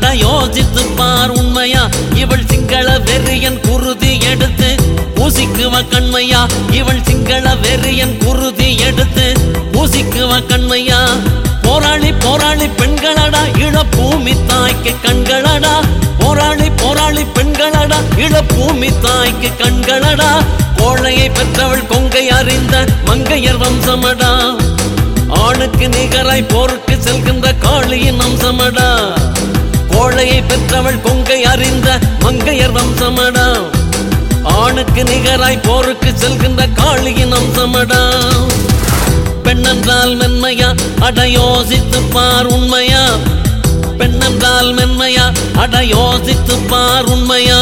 அட யோசித்து பார் உண்மையா இவள் சிங்கள வெறியன் குருதி எடுத்து பூசிக்குவ கண்மையா இவள் சிங்கள வெறியன் குருதி எடுத்து பூசிக்குவ கண்மையா போராளி போராளி பெண்களடா இளப்பூமி தாய்க்கு கண்களடா போராளி போராளி பெண்களடா இளப்பூமி தாய்க்கு கண்களடா கோழையை பெற்றவள் கொங்கை அறிந்த மங்கையர் வம்சமடா ஆணுக்கு நிகராய் போருக்கு செல்கின்ற காளியின் அம்சமடா கோழையை பெற்றவள் கொங்கை அறிந்த மங்கையர் வம்சமடா ஆணுக்கு நிகராய் போருக்கு செல்கின்ற காளியின் அம்சமடா பெண்ணென்றால் மென்மையா அட யோசித்து பார் உண்மையா பெண்ணென்றால் மென்மையா அட யோசித்து பார் உண்மையா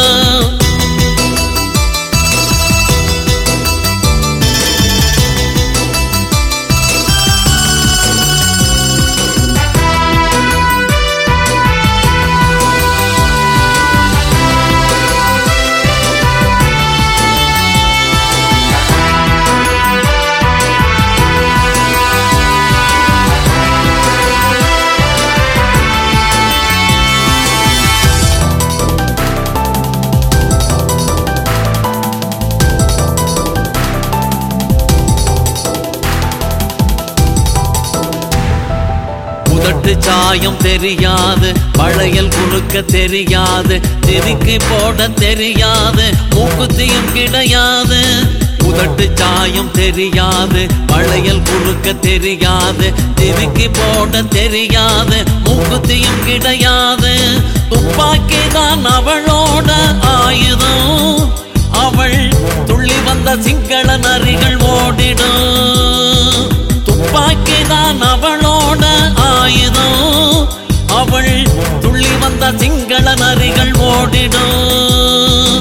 உதட்டு சாயம் தெரியாது வளையல் குறுக்க தெரியாது திருக்கி போட தெரியாது மூக்குத்தியும் கிடையாது உதட்டு சாயம் தெரியாது வளையல் குறுக்க தெரியாது திருக்கி போட தெரியாது மூக்குத்தியும் கிடையாது துப்பாக்கி தான் அவளோட ஆயுதம் அவள் துள்ளி வந்த சிங்கள நரிகள் ஓடிடும் துப்பாக்கி தான் அவளோட ஆயுதம் அவள் துள்ளி வந்த சிங்கள நரிகள் ஓடிடும்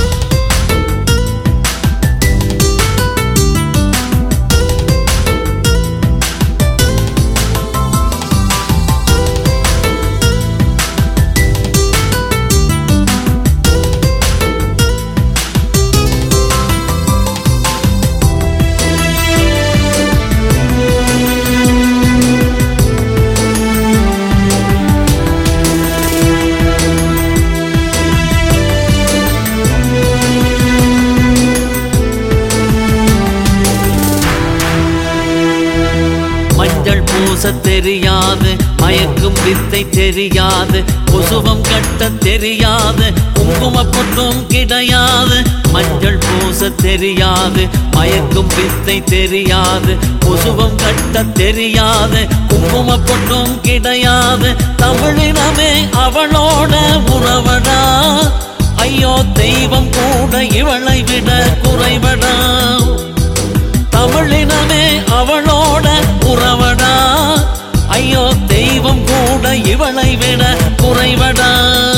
மஞ்சள் பூச தெரியாது மயக்கும் வித்தை தெரியாது குசுவம் கட்ட தெரியாது குங்கும பொட்டும் கிடையாது மஞ்சள் பூச தெரியாது மயக்கும் வித்தை தெரியாது குசுவம் கட்ட தெரியாது குங்கும பொட்டும் கிடையாது தமிழினமே அவளோட உறவடா ஐயோ தெய்வம் கூட இவளை விட குறைவடா தமிழினமே அவளோட உறவடா ஐயோ தெய்வம் கூட இவளை விட குறைவடா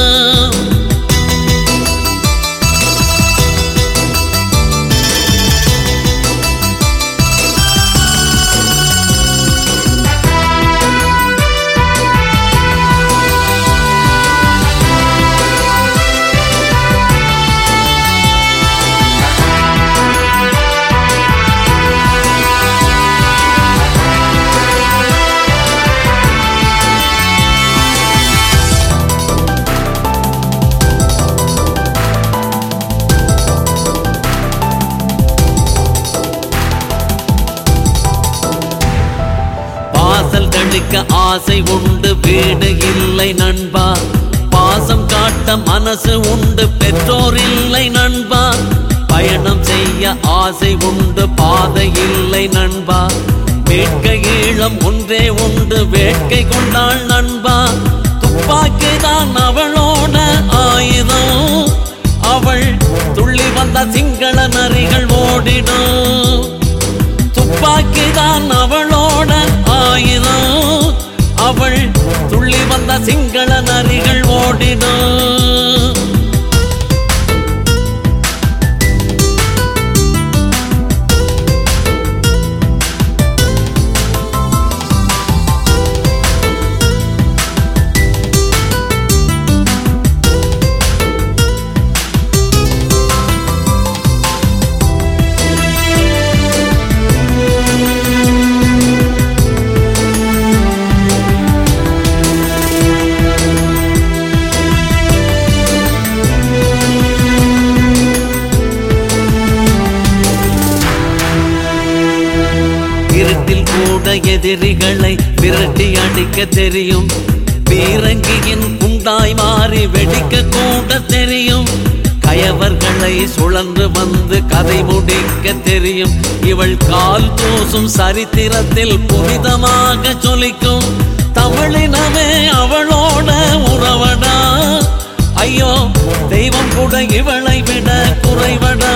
வாசல் தெளிக்க ஆசை உண்டு வீடு இல்லை நண்பா பாசம் காட்ட மனசு உண்டு பெற்றோர் இல்லை நண்பா பயணம் செய்ய ஆசை உண்டு பாதை இல்லை நண்பா வேட்கை ஈழம் ஒன்றே உண்டு வேட்கை கொண்டாள் நண்பா துப்பாக்கி தான் அவளோட ஆயுதம் அவள் துள்ளி வந்த சிங்கள நரிகள் ஓடிடும் துப்பாக்கி தான் அவளோட ஆயுதம் அவள் துள்ளி வந்த சிங்கள நரிகள் ஓடிடும் எதிரிகளை விரட்டி அடிக்க தெரியும் பீரங்கியின் குண்டாய் மாறி வெடிக்க கூட தெரியும் கயவர்களை சுழன்று வந்து கதை முடிக்க தெரியும் இவள் கால் தூசும் சரித்திரத்தில் புனிதமாக சொலிக்கும் தமிழினமே அவளோட உறவடா ஐயோ தெய்வம் கூட இவளை விட குறைவடா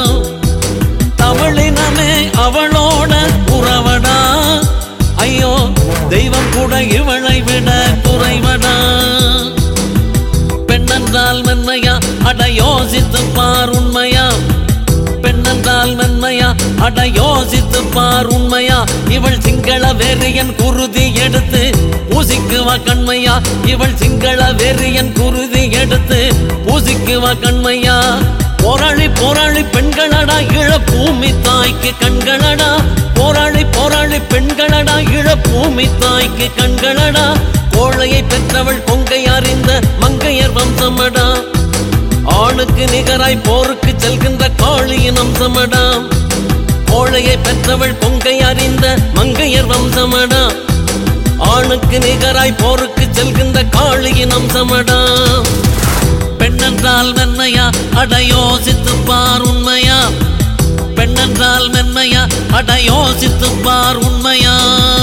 தமிழினமே அவளோட உறவடா ஐயோ தெய்வம் கூட இவளை விட குறைவடா பெண்ணென்றால் மென்மையா அட யோசித்து பார் உண்மையா பெண்ணென்றால் மென்மையா அட யோசித்து பார் உண்மையா இவள் சிங்கள வெறியன் குருதி எடுத்து பூசிக்குவா கண்மையா இவள் சிங்கள வெறியன் குருதி எடுத்து பூசிக்குவா கண்மையா போராளி போராளி பெண்களடா இள பூமி தாய்க்கு கண்களடா போராளி போராளி பெண்களடா இள பூமி தாய்க்கு கண்களடா கோழையை பெற்றவள் பொங்கை அறிந்த மங்கையர் வம்சமடா ஆணுக்கு நிகராய் போருக்கு செல்கின்ற காளியின் அம்சமடா கோழையை பெற்றவள் பொங்கை அறிந்த மங்கையர் வம்சமடா ஆணுக்கு நிகராய் போருக்கு செல்கின்ற காளியின் அம்சமடா பெண்ணென்றால் மென்மையா அட யோசித்து பார் உண்மையா பெண்ணென்றால் மென்மையா அட யோசித்து பார் உண்மையா